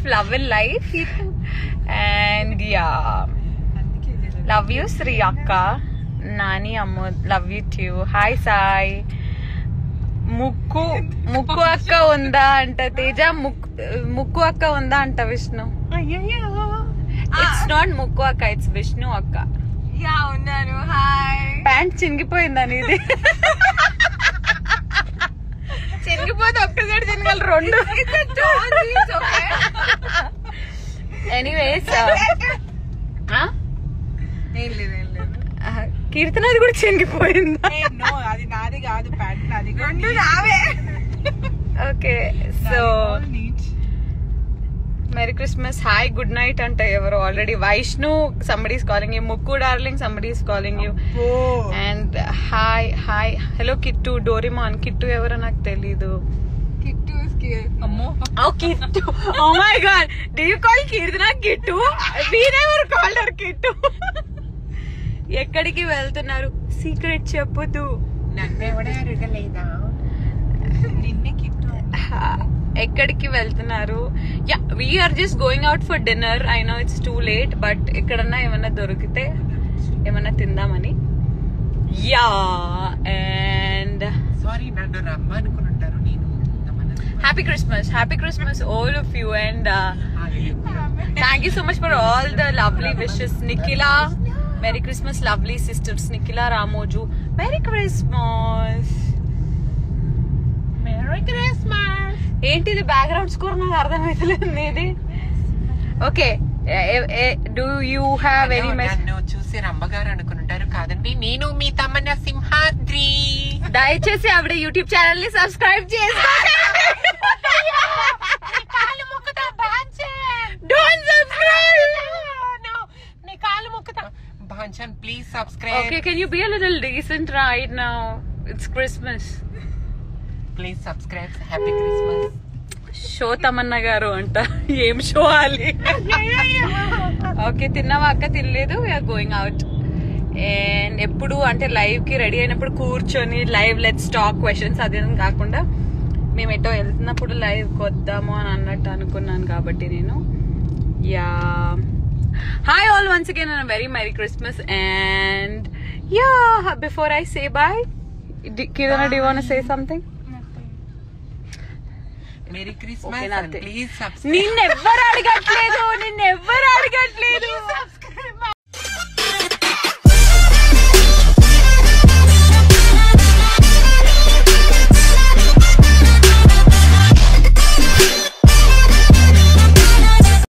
Love in life and ya love you Sri అక్క Nani Ammu love you too hi Sai ముక్కు ముక్కు అక్క ఉందా అంట తేజ ముక్కు ముక్కు అక్క ఉందా అంట విష్ణు ఇట్స్ నాట్ ముక్కు అక్క ఇట్స్ విష్ణు అక్క యా ఉన్నాను హాయ్ ప్యాంట్ చినిగిపోయిందా నీది చినిగిపోతే ఒక్కసారి చినగల రెండు ఎనీవేస్ ఏం లేదు ఏం లేదు కీర్తనది కూడా చినిగిపోయిందా నో అది నాది కాదు ప్యాంట్ నాది రెండు నావే okay so merry Christmas hi good night అంట ఎవరు already Vaishnu somebody's calling you ముక్కు darling somebody's calling you and hi hi hello Kittu Doraemon Kittu ఎవరో నాకు తెలీదు అమ్మో Oh, Kittu. Oh my god. Do you call Kirtana Kittu? We never called her Kittu. ఎక్కడికి వెళ్తున్నారు secret చెప్పదు నన్నెవడే అడగలేదా నిన్నే కిట్టు ఎక్కడికి వెళ్తున్నారు ya we're just going out for dinner I know it's too late but ఎక్కడన్నా ఏమన్నా దొరికితే ఏమన్నా తిందామని యా అండ్ సారీ నన్ను రమ్మనుకుని ఉంటారు నేను happy Christmas happy Christmas all of you and thank you so much for all the lovely wishes Nikhila merry Christmas lovely sisters Nikhila Ramoju merry Christmas merry Christmas ఏంటిది బ్యాక్గ్రౌండ్ స్కోర్ నాకు అర్థమైతలేదు ఇది okay do you have any message నన్ను చూసి రమ్మగారు అనుకుని ఉంటారు కాదండి నేను మీ తమ్మన్న సింహాద్రి దయచేసి ఆవిడ యూట్యూబ్ ఛానల్ ని సబ్స్క్రైబ్ చేసుకోండి కాలు మొక్కుతా డోంట్ సబ్స్క్రైబ్ నీ కాలు మొక్కుతా బాంచన్ please subscribe okay can you be a little decent right now it's Christmas please subscribe happy Christmas show Tamannaah గారు అంట ఏం షో ali ఓకే తిన్నావా అక్క తినలేదు వీఆర్ గోయింగ్ అవుట్ అండ్ ఎప్పుడు అంటే లైవ్ కి రెడీ అయినప్పుడు కూర్చొని లైవ్ లెట్స్ టాక్ క్వశ్చన్స్ అది ఇది కాకుండా మేము ఎటో వెళ్తున్నప్పుడు లైవ్ వద్దాము అని అన్నట్టు అనుకున్నాను కాబట్టి నేను ya hi all once again and very merry Christmas and ya before I say bye Kiran do want say something merry Okay, Christmas nothing. Please subscribe నిన్నెవ్వరు అడగట్లేదు నిన్నెవ్వరు అడగట్లేదు